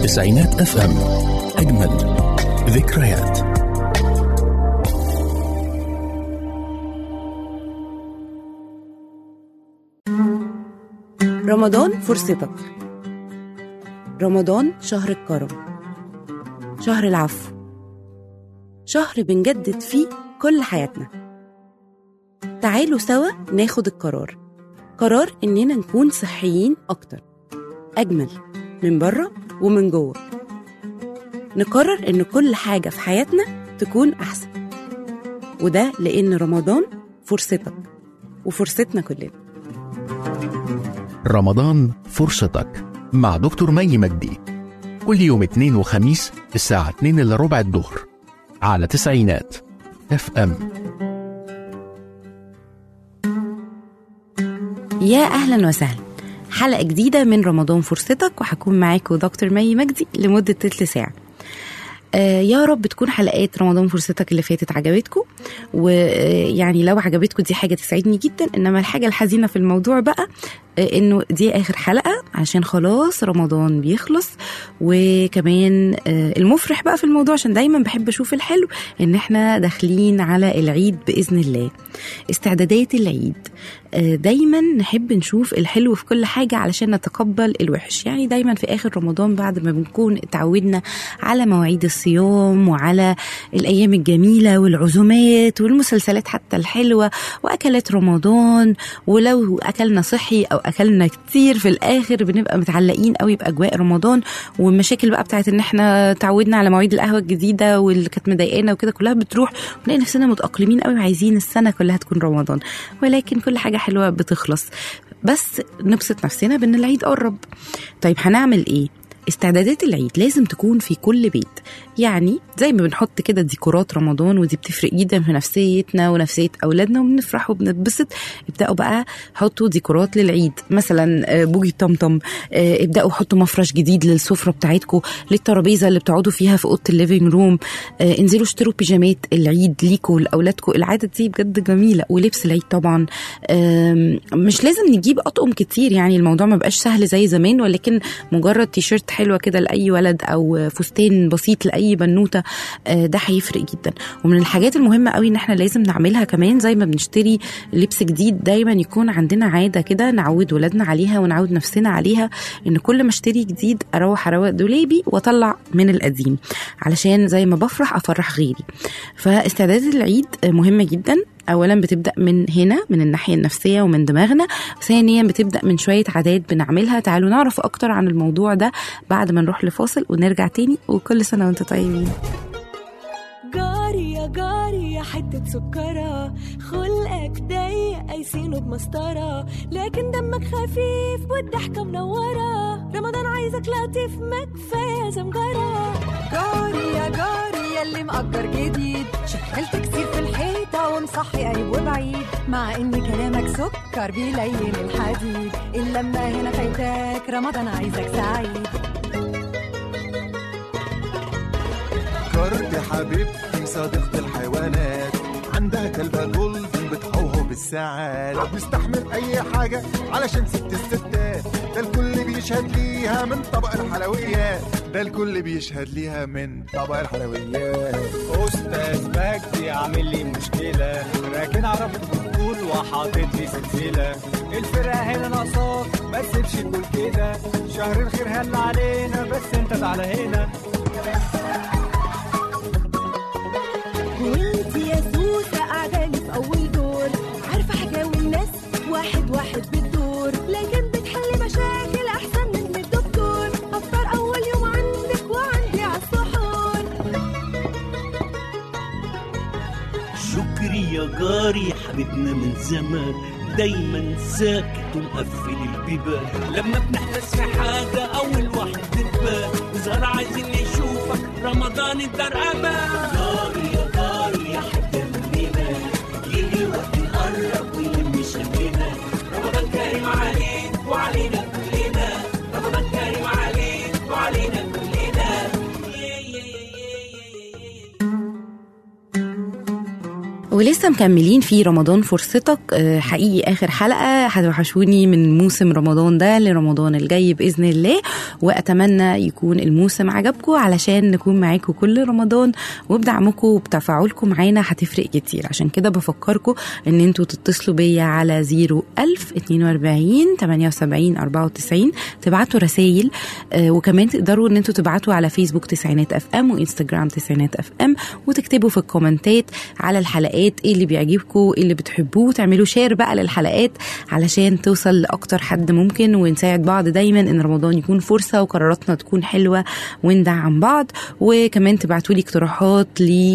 تسعينات اف ام اجمل ذكريات رمضان فرصتك رمضان شهر الكرم شهر العفو شهر بنجدد فيه كل حياتنا تعالوا سوا ناخد القرار قرار إننا نكون صحيين أكتر أجمل من بره ومن جوه نقرر إن كل حاجة في حياتنا تكون أحسن وده لأن رمضان فرصتك وفرصتنا كلنا رمضان فرصتك مع دكتور مي مجدي كل يوم اثنين وخميس الساعة 2 إلا ربع الظهر على تسعينات اف ام يا اهلا وسهلا حلقه جديده من رمضان فرصتك وهكون معاكم دكتور مي مجدي لمده تلت ساعه آه يا رب تكون حلقات رمضان فرصتك اللي فاتت عجبتكم ويعني لو عجبتكم دي حاجه تسعدني جدا انما الحاجه الحزينه في الموضوع بقى آه انه دي اخر حلقه عشان خلاص رمضان بيخلص وكمان آه المفرح بقى في الموضوع عشان دايما بحب اشوف الحلو ان احنا داخلين على العيد باذن الله استعدادات العيد آه دايما نحب نشوف الحلو في كل حاجه علشان نتقبل الوحش يعني دايما في اخر رمضان بعد ما بنكون اتعودنا على مواعيد الصيام وعلى الايام الجميله والعزومات والمسلسلات حتى الحلوه واكلات رمضان ولو اكلنا صحي او اكلنا كتير في الاخر بنبقى متعلقين قوي باجواء رمضان والمشاكل بقى بتاعت ان احنا تعودنا على مواعيد القهوه الجديده واللي كانت مضايقانا وكده كلها بتروح ونلاقي نفسنا متاقلمين قوي وعايزين السنه كلها تكون رمضان ولكن كل حاجه حلوه بتخلص بس نبسط نفسنا بان العيد قرب طيب هنعمل ايه استعدادات العيد لازم تكون في كل بيت يعني زي ما بنحط كده ديكورات رمضان ودي بتفرق جدا في نفسيتنا ونفسية أولادنا وبنفرح وبنتبسط ابدأوا بقى حطوا ديكورات للعيد مثلا بوجي طمطم ابدأوا حطوا مفرش جديد للسفرة بتاعتكم للترابيزة اللي بتقعدوا فيها في أوضة الليفينج روم انزلوا اشتروا بيجامات العيد ليكوا ولأولادكم العادة دي بجد جميلة ولبس العيد طبعا مش لازم نجيب أطقم كتير يعني الموضوع ما بقاش سهل زي زمان ولكن مجرد تيشيرت حلوة كده لأي ولد أو فستان بسيط لأي بنوتة ده هيفرق جدا ومن الحاجات المهمة قوي إن احنا لازم نعملها كمان زي ما بنشتري لبس جديد دايما يكون عندنا عادة كده نعود ولادنا عليها ونعود نفسنا عليها إن كل ما اشتري جديد أروح أروق دولابي وأطلع من القديم علشان زي ما بفرح أفرح غيري فاستعدادات العيد مهمة جدا اولا بتبدا من هنا من الناحيه النفسيه ومن دماغنا ثانيا بتبدا من شويه عادات بنعملها تعالوا نعرف اكتر عن الموضوع ده بعد ما نروح لفاصل ونرجع تاني وكل سنه وانتم طيبين جاري يا جاري يا حتة سكرة خلقك ضيق قايسينه بمسطرة لكن دمك خفيف والضحكة منورة رمضان عايزك لطيف ما كفاية زمجرة جاري يا جاري ياللي مأجر جديد شغال تكسير في الحيطة ومصحي قريب وبعيد مع ان كلامك سكر بيلين الحديد اللمة هنا فايتاك رمضان عايزك سعيد فكرت حبيبتي صديقة الحيوانات عندها كلبة جولدن بتحوه بالساعات بيستحمل أي حاجة علشان ست الستات ده الكل بيشهد ليها من طبق الحلويات ده الكل بيشهد ليها من طبق الحلويات أستاذ مجدي عامل لي مشكلة راكن عربة بتقول وحاطط لي سلسلة الفرقة هنا ناقصاك ما تسيبش تقول كده شهر الخير هل علينا بس انت تعالى هنا وانت يا سوسة قاعدة لي في أول دور عارفة حكاوي الناس واحد واحد بتدور لكن بتحل مشاكل أحسن من الدكتور أفطر أول يوم عندك وعندي عالسحور شكري يا جاري حبيبنا من زمان دايما ساكت ومقفل البيبان لما بنحتس في حاجة أول واحد بتبان وزهر عايزين نشوفك رمضان الدار أمان جاري يا جاري يا حتة مننا يجي وقت نقرب ويلم شمنا رمضان كريم عليك وعلينا كلنا رمضان كريم عليك وعلينا كلنا ولسه مكملين في رمضان فرصتك آه، حقيقي اخر حلقه هتوحشوني من موسم رمضان ده لرمضان الجاي باذن الله واتمنى يكون الموسم عجبكم علشان نكون معاكم كل رمضان وبدعمكم وبتفاعلكم معانا هتفرق كتير عشان كده بفكركم ان انتوا تتصلوا بيا على 01000 42 78 94 تبعتوا رسائل آه، وكمان تقدروا ان انتوا تبعتوا على فيسبوك تسعينات اف ام وانستجرام تسعينات اف ام وتكتبوا في الكومنتات على الحلقات ايه اللي بيعجبكم ايه اللي بتحبوه وتعملوا شير بقى للحلقات علشان توصل لاكتر حد ممكن ونساعد بعض دايما ان رمضان يكون فرصه وقراراتنا تكون حلوه وندعم بعض وكمان تبعتوا لي اقتراحات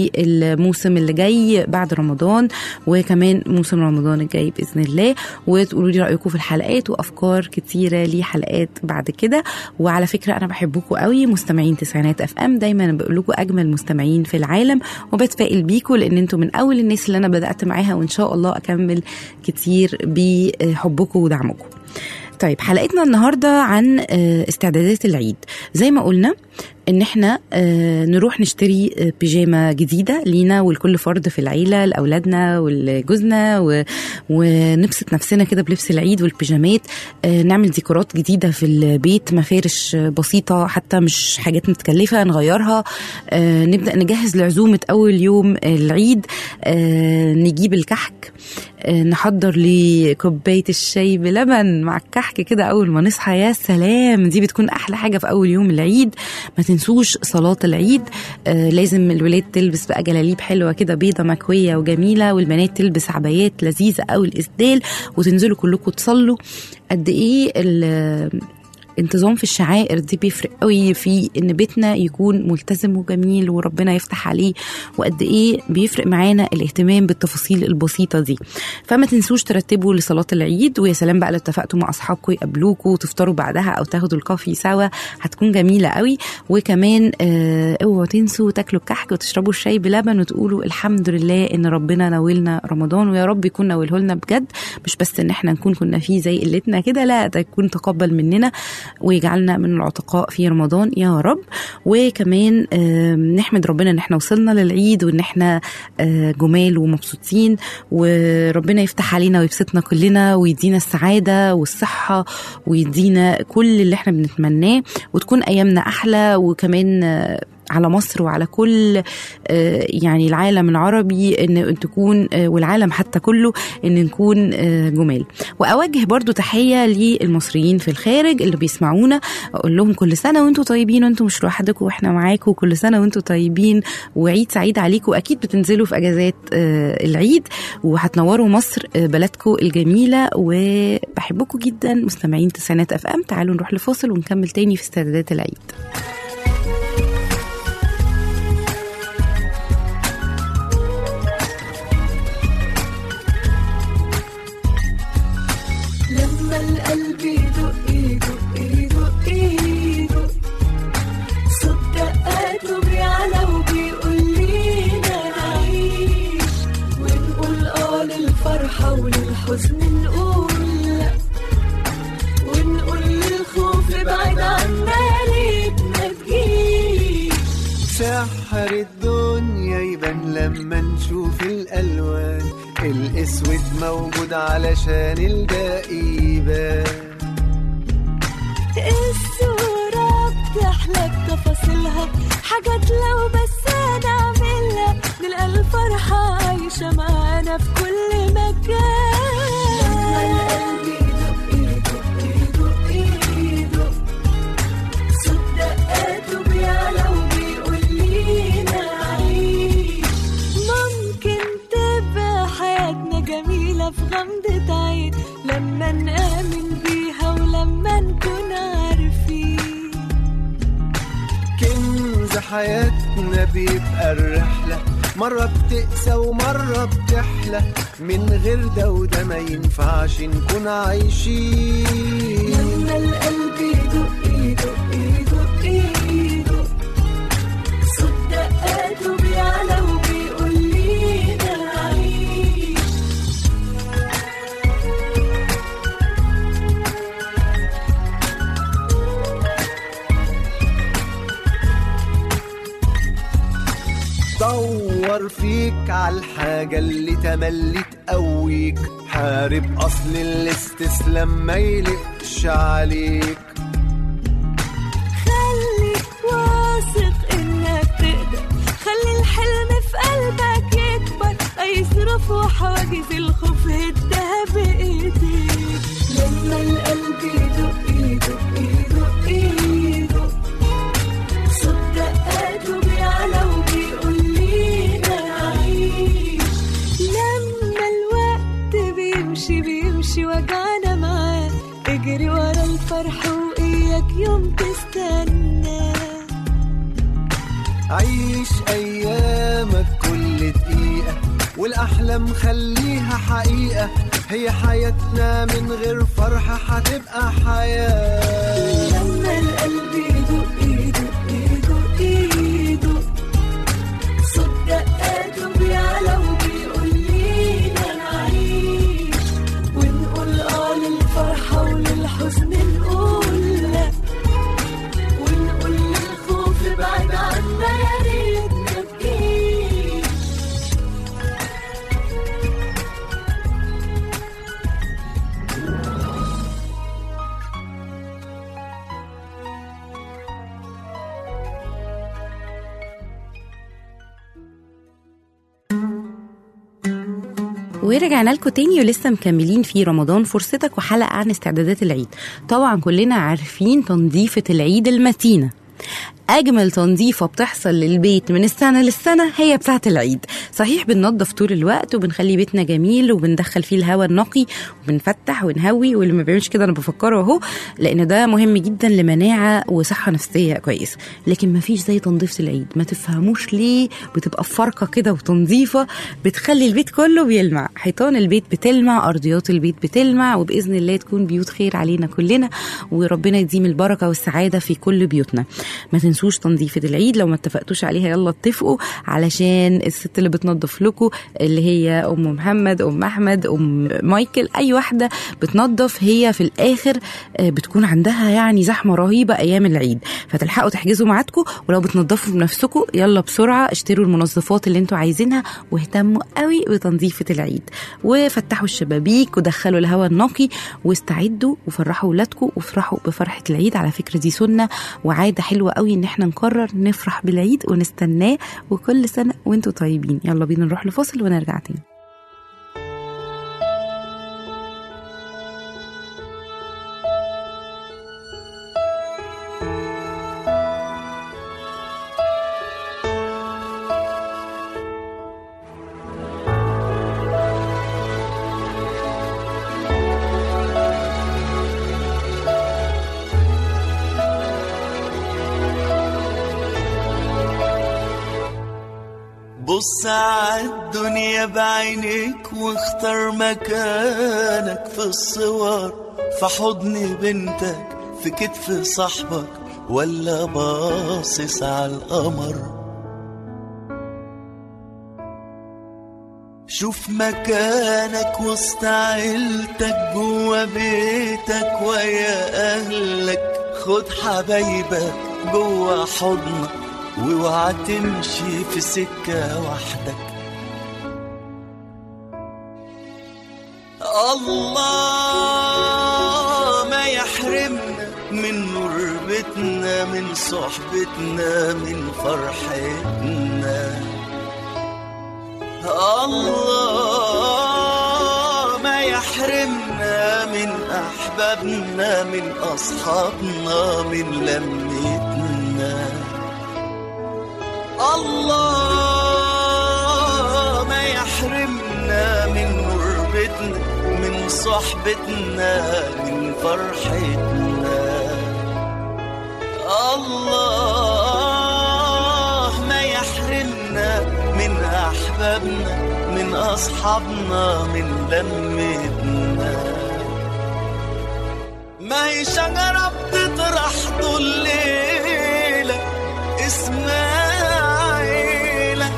للموسم اللي جاي بعد رمضان وكمان موسم رمضان الجاي باذن الله وتقولوا لي رايكم في الحلقات وافكار كتيره لحلقات بعد كده وعلى فكره انا بحبكم قوي مستمعين تسعينات اف ام دايما بقول لكم اجمل مستمعين في العالم وبتفائل بيكم لان انتم من اول الناس اللي انا بدات معاها وان شاء الله اكمل كتير بحبكم ودعمكم طيب حلقتنا النهارده عن آه، استعدادات العيد زي ما قلنا ان احنا آه، نروح نشتري آه، بيجامه جديده لينا ولكل فرد في العيله لاولادنا ولجوزنا و- ونبسط نفسنا كده بلبس العيد والبيجامات آه، نعمل ديكورات جديده في البيت مفارش آه، بسيطه حتى مش حاجات متكلفه نغيرها آه، نبدا نجهز لعزومه اول يوم العيد آه، نجيب الكحك آه، نحضر لكوبايه الشاي بلبن مع الكحك كده اول ما نصحى يا سلام دي بتكون احلى حاجه في اول يوم العيد ما تنسوش صلاه العيد آه، لازم الولاد تلبس بقى جلاليب حلوه كده بيضه مكويه وجميله والبنات تلبس عبايات لذيذه او الاسدال وتنزلوا كلكم تصلوا قد ايه ال- انتظام في الشعائر دي بيفرق قوي في ان بيتنا يكون ملتزم وجميل وربنا يفتح عليه وقد ايه بيفرق معانا الاهتمام بالتفاصيل البسيطه دي فما تنسوش ترتبوا لصلاه العيد ويا سلام بقى لو اتفقتوا مع اصحابكم يقابلوكوا وتفطروا بعدها او تاخدوا الكافي سوا هتكون جميله قوي وكمان آه، اوعوا تنسوا تاكلوا الكحك وتشربوا الشاي بلبن وتقولوا الحمد لله ان ربنا ناولنا رمضان ويا رب يكون ناوله لنا بجد مش بس ان احنا نكون كنا فيه زي قلتنا كده لا ده يكون تقبل مننا ويجعلنا من العتقاء في رمضان يا رب وكمان آم، نحمد ربنا ان احنا وصلنا للعيد وان احنا آه، جمال ومبسوطين وربنا يفتح علينا ويبسطنا كلنا ويدينا السعاده والصحه ويدينا كل اللي احنا بنتمناه وتكون ايامنا احلى وكمان آه، على مصر وعلى كل آه، يعني العالم العربي ان تكون آه، والعالم حتى كله ان نكون آه، جمال واوجه برضو تحيه للمصريين في الخارج اللي بيسمعونا اقول لهم كل سنه وانتم طيبين وانتم مش لوحدكم واحنا معاكم كل سنه وانتم طيبين وعيد سعيد عليكم اكيد بتنزلوا في اجازات آه، العيد وهتنوروا مصر آه، بلدكم الجميله وبحبكم جدا مستمعين تسعينات اف ام تعالوا نروح لفاصل ونكمل تاني في استعدادات العيد لما القلب يدق يدق يدق يدق صوت دقاته بيعلى وبيقول لينا نعيش ونقول اه للفرحة وللحزن نقول لا ونقول للخوف ابعد عنا يا ريت ما تجيش سحر الدنيا يبان لما نشوف الألوان الأسود موجود علشان الباقي يبان الصورة بتحلى بتفاصيلها حاجات لو بس هنعملها نلقى الفرحة عايشة معانا في كل مكان لما القلب يدق يدق يدق يدق صوت دقاته بيعلى وبيقول لينا عيش ممكن تبقى حياتنا جميلة في غمضة عين لما نآمن بيها ولما نكون عارفين كنز حياتنا بيبقى الرحلة مرة بتقسى ومرة بتحلى من غير ده وده ما ينفعش نكون عايشين لما القلب يدق يدق يدق يدق صوت دقاته بيعلى وبيقول لينا عيش دور فكر فيك عالحاجة اللي تملي تقويك حارب أصل الاستسلام ما يلقش عليك خليك واثق انك تقدر خلي الحلم في قلبك يكبر اي ظروف وحواجز الخوف هدها بايديك لما القلب يدق يدق يدق يدق صوت دقاته بيعلى وبيقول لينا نعيش لما الوقت بيمشي بيمشي وجعنا معاه اجري ورا الفرح واياك يوم تستنى عيش أيامك كل دقيقة والأحلام خليها حقيقة هي حياتنا من غير فرحة هتبقى حياة لما القلب يدق يدق يدق يدق صوت دقاته بيعلى وبيقول لينا نعيش ونقول اه للفرحة وللحزن نقول لا ونقول للخوف ابعد عنا يا ريت ما تجيش ورجعنا لكم تاني ولسه مكملين في رمضان فرصتك وحلقة عن استعدادات العيد طبعا كلنا عارفين تنظيفة العيد المتينة أجمل تنظيفة بتحصل للبيت من السنة للسنة هي بتاعة العيد صحيح بننظف طول الوقت وبنخلي بيتنا جميل وبندخل فيه الهواء النقي وبنفتح ونهوي واللي ما بيعملش كده أنا بفكره أهو لأن ده مهم جدا لمناعة وصحة نفسية كويسة لكن ما فيش زي تنظيفة العيد ما تفهموش ليه بتبقى فرقة كده وتنظيفة بتخلي البيت كله بيلمع حيطان البيت بتلمع أرضيات البيت بتلمع وبإذن الله تكون بيوت خير علينا كلنا وربنا يديم البركة والسعادة في كل بيوتنا ما تنسوش تنظيفة العيد لو ما اتفقتوش عليها يلا اتفقوا علشان الست اللي بتنظف لكم اللي هي ام محمد ام احمد ام مايكل اي واحده بتنظف هي في الاخر آه، بتكون عندها يعني زحمه رهيبه ايام العيد فتلحقوا تحجزوا ميعادكم ولو بتنظفوا بنفسكم يلا بسرعه اشتروا المنظفات اللي انتوا عايزينها واهتموا قوي بتنظيفه العيد وفتحوا الشبابيك ودخلوا الهواء النقي واستعدوا وفرحوا ولادكم وافرحوا بفرحه العيد على فكره دي سنه وعاده حلوه قوي ان احنا نقرر نفرح بالعيد ونستناه وكل سنه وانتوا طيبين يلا بينا نروح لفاصل ونرجع تاني بص عالدنيا بعينيك واختار مكانك في الصور في حضن بنتك في كتف صاحبك ولا باصص على القمر شوف مكانك وسط عيلتك جوا بيتك ويا اهلك خد حبايبك جوا حضنك واوعى تمشي في سكة وحدك الله ما يحرمنا من نور بيتنا من صحبتنا من فرحتنا الله ما يحرمنا من أحبابنا من أصحابنا من لمتنا الله ما يحرمنا من قربتنا من صحبتنا من فرحتنا الله ما يحرمنا من أحبابنا من أصحابنا من لمتنا ما هي شجرة بتطرح طول الليلة اسمها عيلة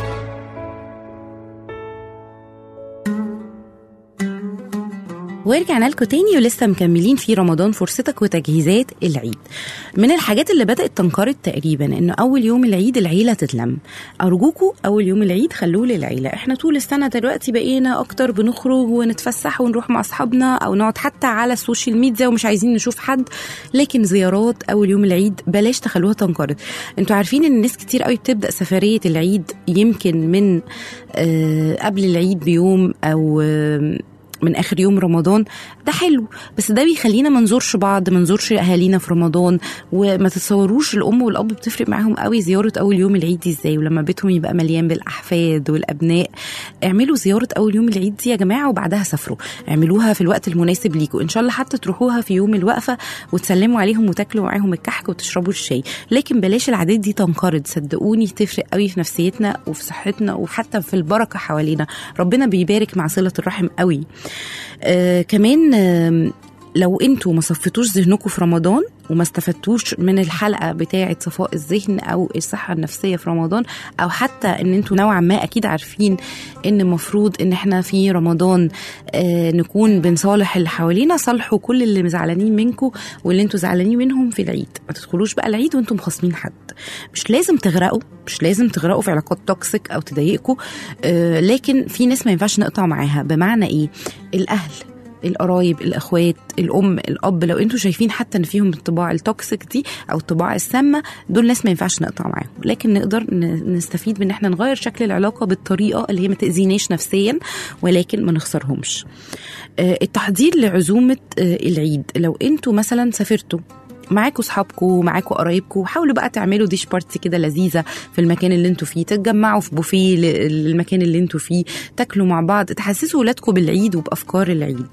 ورجعنا لكم تاني ولسه مكملين في رمضان فرصتك وتجهيزات العيد من الحاجات اللي بدأت تنقرض تقريبا انه اول يوم العيد العيلة تتلم ارجوكوا اول يوم العيد خلوه للعيلة احنا طول السنة دلوقتي بقينا اكتر بنخرج ونتفسح ونروح مع اصحابنا او نقعد حتى على السوشيال ميديا ومش عايزين نشوف حد لكن زيارات اول يوم العيد بلاش تخلوها تنقرض انتوا عارفين ان الناس كتير قوي بتبدأ سفرية العيد يمكن من آه قبل العيد بيوم او آه من اخر يوم رمضان ده حلو بس ده بيخلينا ما نزورش بعض ما نزورش اهالينا في رمضان وما تتصوروش الام والاب بتفرق معاهم قوي زياره اول يوم العيد دي ازاي ولما بيتهم يبقى مليان بالاحفاد والابناء اعملوا زياره اول يوم العيد دي يا جماعه وبعدها سافروا اعملوها في الوقت المناسب ليكم ان شاء الله حتى تروحوها في يوم الوقفه وتسلموا عليهم وتاكلوا معاهم الكحك وتشربوا الشاي لكن بلاش العادات دي تنقرض صدقوني تفرق قوي في نفسيتنا وفي صحتنا وحتى في البركه حوالينا ربنا بيبارك مع صله الرحم قوي آه كمان آه لو انتوا ما صفتوش ذهنكم في رمضان وما استفدتوش من الحلقه بتاعه صفاء الذهن او الصحه النفسيه في رمضان او حتى ان انتوا نوعا ما اكيد عارفين ان المفروض ان احنا في رمضان آه نكون بنصالح اللي حوالينا صالحوا كل اللي زعلانين منكم واللي انتوا زعلانين منهم في العيد ما تدخلوش بقى العيد وانتم مخاصمين حد مش لازم تغرقوا مش لازم تغرقوا في علاقات توكسيك او تضايقكم آه لكن في ناس ما ينفعش نقطع معاها بمعنى ايه الاهل القرايب الاخوات الام الاب لو انتوا شايفين حتى ان فيهم الطباع التوكسيك دي او الطباع السامه دول ناس ما ينفعش نقطع معاهم لكن نقدر نستفيد بان احنا نغير شكل العلاقه بالطريقه اللي هي ما تاذيناش نفسيا ولكن ما نخسرهمش التحضير لعزومه العيد لو انتوا مثلا سافرتوا معاكوا صحابكم معاكوا قرايبكم حاولوا بقى تعملوا ديش بارتي كده لذيذه في المكان اللي انتوا فيه تتجمعوا في بوفيه للمكان اللي انتوا فيه تاكلوا مع بعض تحسسوا ولادكم بالعيد وبافكار العيد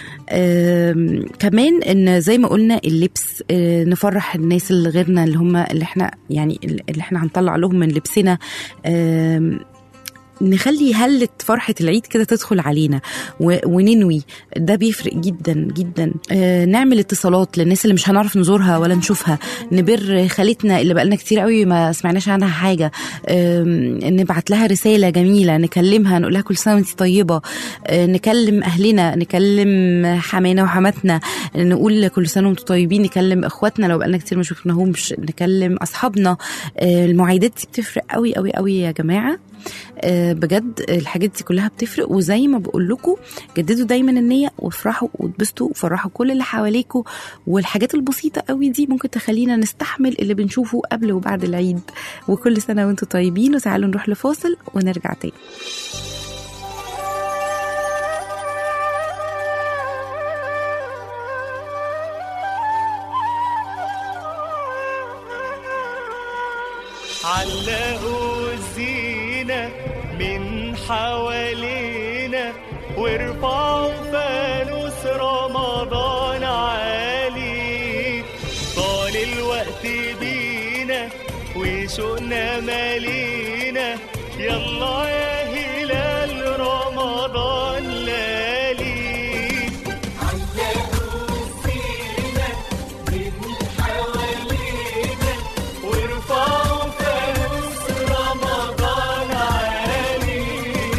كمان ان زي ما قلنا اللبس آه نفرح الناس اللي غيرنا اللي هم اللي احنا يعني اللي احنا هنطلع لهم من لبسنا نخلي هلة فرحة العيد كده تدخل علينا وننوي ده بيفرق جدا جدا آه نعمل اتصالات للناس اللي مش هنعرف نزورها ولا نشوفها نبر خالتنا اللي بقالنا كتير قوي ما سمعناش عنها حاجة آه نبعت لها رسالة جميلة نكلمها نقول لها كل سنة وانت طيبة آه نكلم أهلنا نكلم حمانا وحماتنا نقول كل سنة وانتم طيبين نكلم إخواتنا لو بقالنا كتير ما شفناهمش نكلم أصحابنا المواعيدات دي بتفرق قوي قوي قوي يا جماعة بجد الحاجات دي كلها بتفرق وزي ما بقول لكم جددوا دايما النيه وافرحوا واتبسطوا وفرحوا كل اللي حواليكم والحاجات البسيطه قوي دي ممكن تخلينا نستحمل اللي بنشوفه قبل وبعد العيد وكل سنه وانتم طيبين وتعالوا نروح لفاصل ونرجع تاني علقوا الزينة من حوالينا وارفعوا فانوس رمضان عالي طال الوقت بينا وشوقنا مالينا يلا يا هلال رمضان لالي وارفعوا فانوس رمضان عالي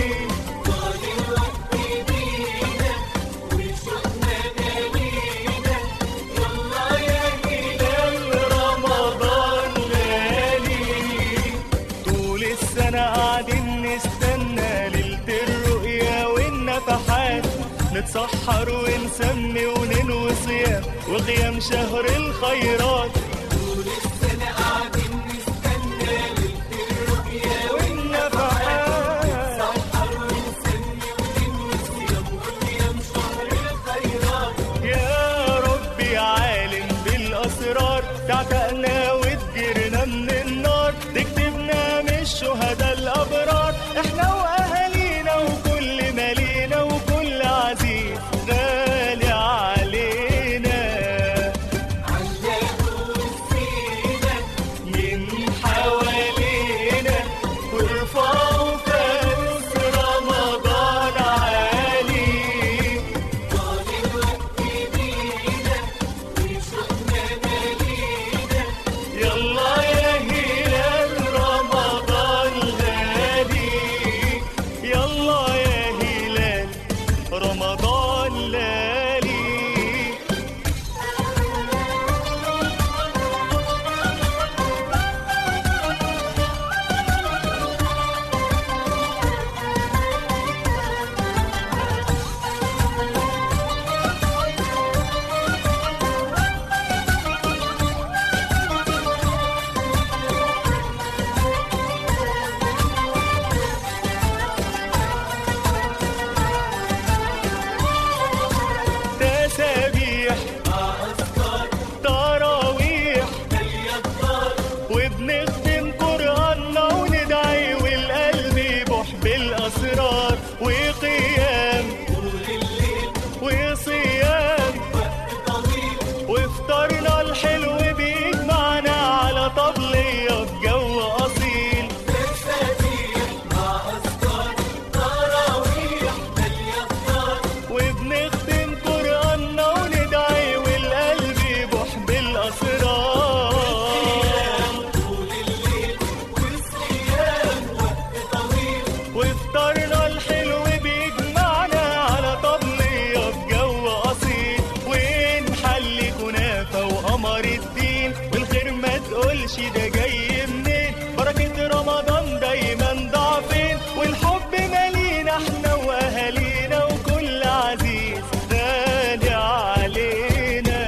رمضان لالي طول السنة قاعدين نستنى ليلة الرؤيا والنفحات نتسحر ونسمي وننوي صيام وقيام شهر الخيرات طول السنة قاعدين نستنى ليلة الرؤيا والنفحات نتسحر ونسمي وننوي صيام وقيام شهر الخيرات يا ربي عالم بالأسرار تعتقنا وتجرنا من النار تكتبنا من الشهداء الأبرار احنا وأهالينا وكل مالينا وكل عزيز غالي علينا علقوا النشيدة جاي منين بركة رمضان دايما ضعفين والحب مالينا احنا واهالينا وكل عزيز غالي علينا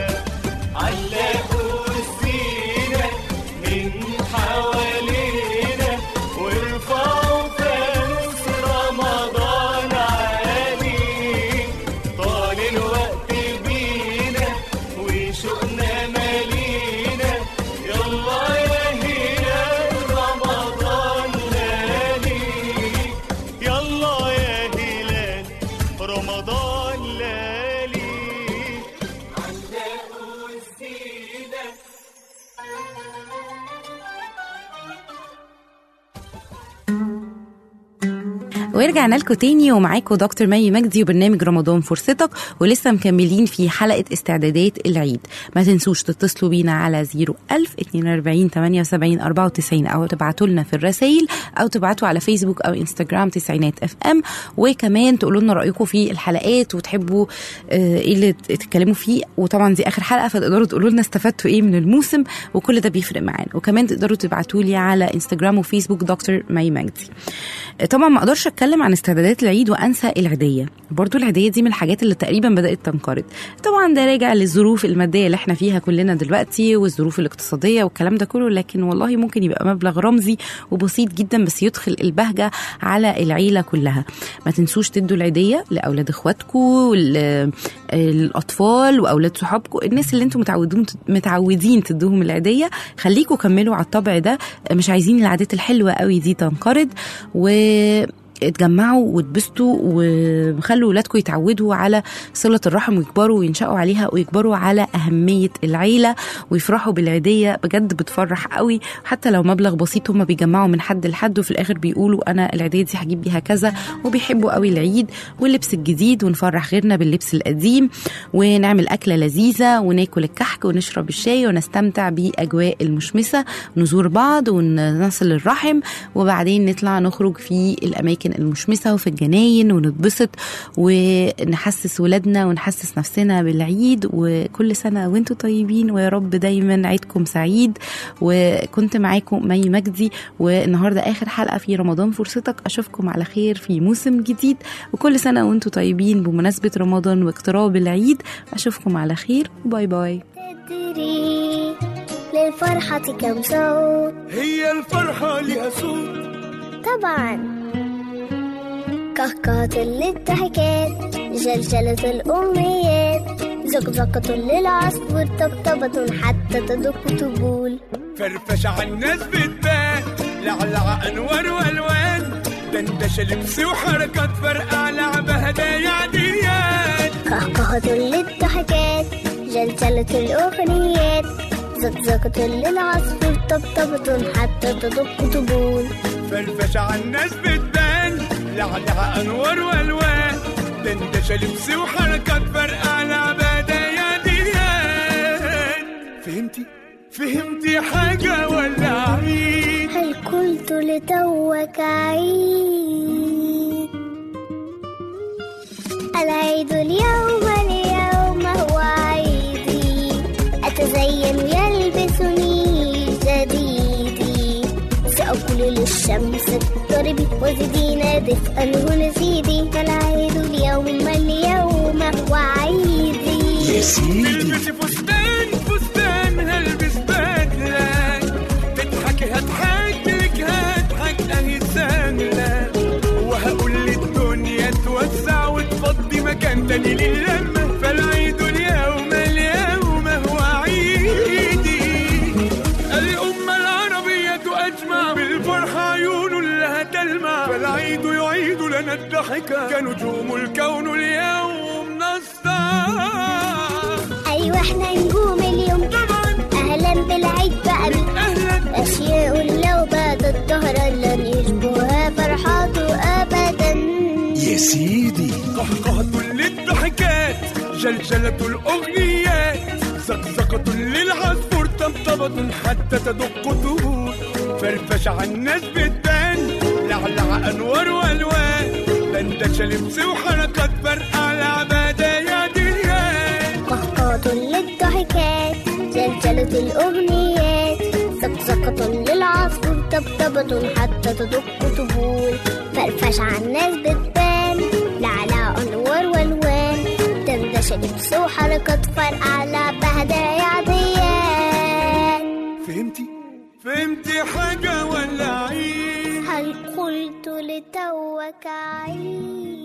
علقوا الزينة من حوالينا وارفعوا فانوس رمضان عالي طال الوقت بينا وشوقنا مالينا يلا يا هلال رمضان لالي يلا يا هلال رمضان لالي علقوا الزينة ورجعنا لكم تاني ومعاكم دكتور مي مجدي وبرنامج رمضان فرصتك ولسه مكملين في حلقة استعدادات العيد ما تنسوش تتصلوا بينا على 01000 42 78 94 أو تبعتوا لنا في الرسائل أو تبعتوا على فيسبوك أو انستجرام تسعينات اف ام وكمان تقولوا لنا رأيكم في الحلقات وتحبوا آه، ايه اللي تتكلموا فيه وطبعا دي آخر حلقة فتقدروا تقولوا لنا استفدتوا ايه من الموسم وكل ده بيفرق معانا وكمان تقدروا تبعتوا لي على انستجرام وفيسبوك دكتور مي مجدي طبعا ما اقدرش اتكلم عن استعدادات العيد وانسى العيديه برضو العيديه دي من الحاجات اللي تقريبا بدات تنقرض طبعا ده راجع للظروف الماديه اللي احنا فيها كلنا دلوقتي والظروف الاقتصاديه والكلام ده كله لكن والله ممكن يبقى مبلغ رمزي وبسيط جدا بس يدخل البهجه على العيله كلها ما تنسوش تدوا العيديه لاولاد اخواتكم الاطفال واولاد صحابكم الناس اللي انتم متعودين متعودين تدوهم العيديه خليكم كملوا على الطبع ده مش عايزين العادات الحلوه قوي دي تنقرض و اتجمعوا واتبسطوا وخلوا ولادكم يتعودوا على صلة الرحم ويكبروا وينشأوا عليها ويكبروا على أهمية العيلة ويفرحوا بالعيدية بجد بتفرح قوي حتى لو مبلغ بسيط هم بيجمعوا من حد لحد وفي الآخر بيقولوا أنا العيدية دي هجيب بيها كذا وبيحبوا قوي العيد واللبس الجديد ونفرح غيرنا باللبس القديم ونعمل أكلة لذيذة وناكل الكحك ونشرب الشاي ونستمتع بأجواء المشمسة نزور بعض ونصل الرحم وبعدين نطلع نخرج في الأماكن المشمسة وفي الجناين ونتبسط ونحسس ولادنا ونحسس نفسنا بالعيد وكل سنة وانتم طيبين ويا رب دايما عيدكم سعيد وكنت معاكم مي مجدي والنهاردة آخر حلقة في رمضان فرصتك أشوفكم على خير في موسم جديد وكل سنة وانتم طيبين بمناسبة رمضان واقتراب العيد أشوفكم على خير باي باي تدري للفرحة كم صوت هي الفرحة لها صوت طبعا كهكهة للضحكات جلجلة الأمنيات زقزقة للعصفور طبطبة حتى تدق طبول فرفش عالناس بتبان لعلع انوار والوان دندشه لبس وحركات فرقع لعبه هدايا عاديات كهكهة للضحكات جلجلة الأغنيات زقزقة للعصفور طبطبة حتى تدق طبول فرفش عالناس بتبان لعلع انوار والوان دندشه لبس وحركات فرقع لعبه هدايا عاديات فهمتي فهمتي حاجه ولا عيد هل قلت لتوك عيد العيد اليوم اليوم هو عيدي أتزين يلبسني جديدي سأقول للشمس اضطربي وزدينا دفئا ونزيدي فالعيد اليوم اليوم هو عيدي البسي فستان فستان هلبس بدلة تضحكي هضحك لك هضحك اهي سهلة وهقول للدنيا توسع وتفضي مكان تاني للمة فالعيد اليوم اليوم هو عيدي الأمة العربية أجمع بالفرحة عيون لها تلمع فالعيد يعيد لنا الضحكة كنجوم الكون اليوم نسطع أيوة احنا نجوم اليوم طبعا أهلا بالعيد بقى بك أهلا أشياء لو بعد الظهر لن يشبهها فرحاته أبدا يا سيدي قهقهة للضحكات جلجلة الأغنيات زقزقة للعصفور طبطبة حتى تدق طهور فرفش عالناس بتبان لعلع أنوار وألوان دندشة لبس وحركات فرقع لعبة يا دنيا قهقهة للضحكات جلجلة الأغنيات طبطبة حتى تدق طبول فرفش على الناس بتبان لعلى أنوار والوان دردشة لبس وحركات فرقع لعبة هدايا عاديات فهمتي فهمتي حاجة ولا عيد هل قلت لتوك عيد